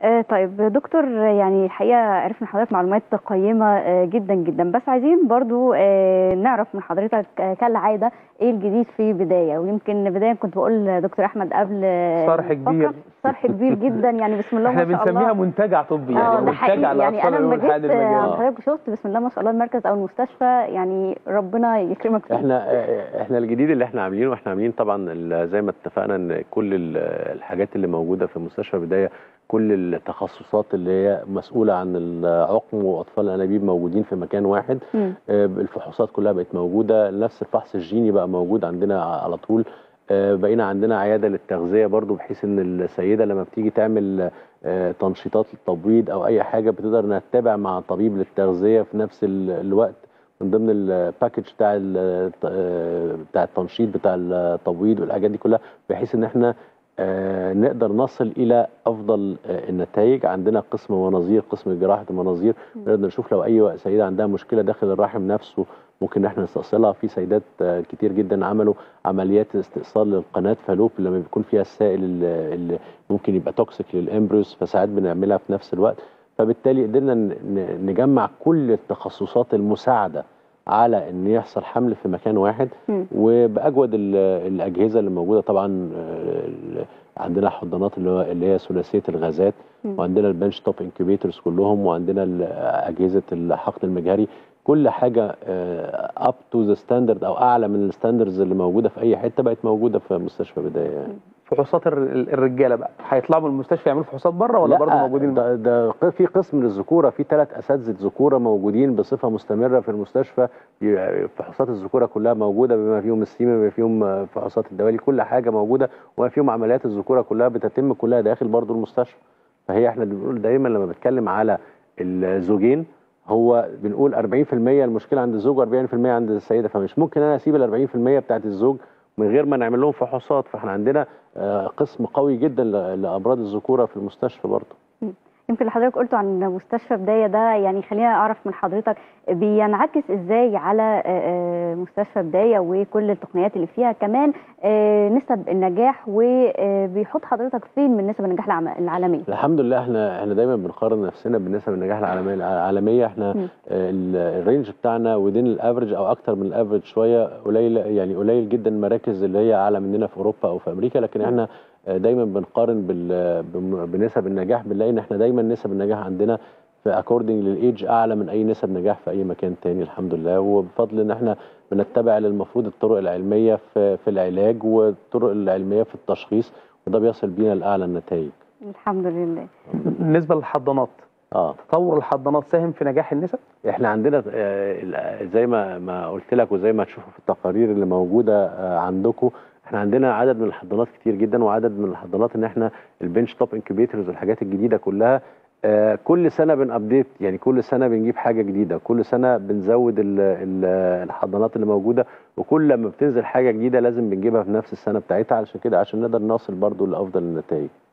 آه طيب دكتور يعني الحقيقه عرفنا من حضرتك معلومات قيمه آه جدا جدا بس عايزين برضو آه نعرف من حضرتك آه كالعاده ايه الجديد في بدايه ويمكن بدايه كنت بقول لدكتور احمد قبل صرح الفقرة، كبير. صرح كبير جدا يعني بسم الله احنا ما شاء الله بنسميها منتجع طبي اه يعني ده منتجع حقيقي يعني لأطفال انا لما العلوم الحاد جيت آه، عند المجال حضرتك شفت بسم الله ما شاء الله المركز او المستشفى يعني ربنا يكرمك فيه احنا احنا الجديد اللي احنا عاملينه احنا عاملين طبعا ال- زي ما اتفقنا ان كل ال- الحاجات اللي موجوده في مستشفى بدايه كل التخصصات اللي هي مسؤوله عن العقم واطفال الانابيب موجودين في مكان واحد مم. آه، الفحوصات كلها بقت موجوده نفس الفحص الجيني بقى موجود عندنا على طول آه، بقينا عندنا عياده للتغذيه برضو بحيث ان السيده لما بتيجي تعمل آه، تنشيطات للتبويض او اي حاجه بتقدر انها تتابع مع طبيب للتغذيه في نفس ال- الوقت من ضمن الباكج بتاع ال- آه، بتاع التنشيط بتاع التبويض والحاجات دي كلها بحيث ان احنا آه، نقدر نصل الى افضل آه، النتائج عندنا قسم مناظير قسم جراحه المناظير نقدر نشوف لو اي سيده عندها مشكله داخل الرحم نفسه ممكن ان احنا نستأصلها في سيدات آه، كتير جدا عملوا عمليات استئصال للقناه فالوب لما بيكون فيها السائل اللي اللي ممكن يبقى توكسيك للامبريوس فساعات بنعملها في نفس الوقت فبالتالي قدرنا ن- ن- نجمع كل التخصصات المساعده على ان يحصل حمل في مكان واحد مم. وباجود ال- الاجهزه اللي موجوده طبعا آه، ال- عندنا حضانات اللي هو اللي هي ثلاثيه الغازات مم. وعندنا البنش توب انكيوبيتورز كلهم وعندنا ال- اجهزه الحقن المجهري كل حاجه اب تو ذا ستاندرد او اعلى من الستاندردز اللي موجوده في اي حته بقت موجوده في مستشفى بدايه يعني. فحوصات الر- الرجاله بقى هيطلعوا من المستشفى يعملوا فحوصات بره ولا برضه موجودين ده, ده ق- في قسم للذكوره في ثلاث اساتذه ذكوره موجودين بصفه مستمره في المستشفى ي- فحوصات الذكوره كلها موجوده بما فيهم السيما بما فيهم آه، فحوصات الدوالي كل حاجه موجوده وما فيهم عمليات الذكوره كلها بتتم كلها داخل برضو المستشفى فهي احنا بنقول دايما لما بنتكلم على الزوجين هو بنقول 40% المشكله عند الزوج و40% عند السيده فمش ممكن انا اسيب ال 40% بتاعت الزوج من غير ما نعمل لهم فحوصات فاحنا عندنا آه، قسم قوي جدا ل- لامراض الذكوره في المستشفى برضه يمكن اللي حضرتك قلته عن مستشفى بداية ده يعني خلينا أعرف من حضرتك بينعكس إزاي على آه، آه، مستشفى بداية وكل التقنيات اللي فيها كمان آه، نسب النجاح وبيحط حضرتك فين من نسب النجاح العم- العالمية الحمد لله احنا احنا دايما بنقارن نفسنا بنسب النجاح العالميه العالميه احنا مم. آه، ال- الرينج بتاعنا ودين الافرج او اكتر من الافرج شويه قليل يعني قليل جدا المراكز اللي هي اعلى مننا في اوروبا او في امريكا لكن احنا آه، دايما بنقارن بال- بم- بنسب النجاح بنلاقي ان احنا دايما نسب النجاح عندنا في اكوردنج للايدج اعلى من اي نسب نجاح في اي مكان تاني الحمد لله وبفضل ان احنا بنتبع المفروض الطرق العلميه في في العلاج والطرق العلميه في التشخيص وده بيصل بينا لاعلى النتائج الحمد لله بالنسبه للحضانات اه تطور الحضانات ساهم في نجاح النسب احنا عندنا آه، زي ما ما قلت لك وزي ما تشوفوا في التقارير اللي موجوده آه، عندكم احنا عندنا عدد من الحضانات كتير جدا وعدد من الحضانات ان احنا البنش توب انكيبيتورز والحاجات الجديده كلها آه، كل سنه بنابديت يعني كل سنه بنجيب حاجه جديده كل سنه بنزود ال- ال- الحضانات اللي موجوده وكل لما بتنزل حاجه جديده لازم بنجيبها في نفس السنه بتاعتها علشان كده عشان نقدر نوصل برضو لافضل النتائج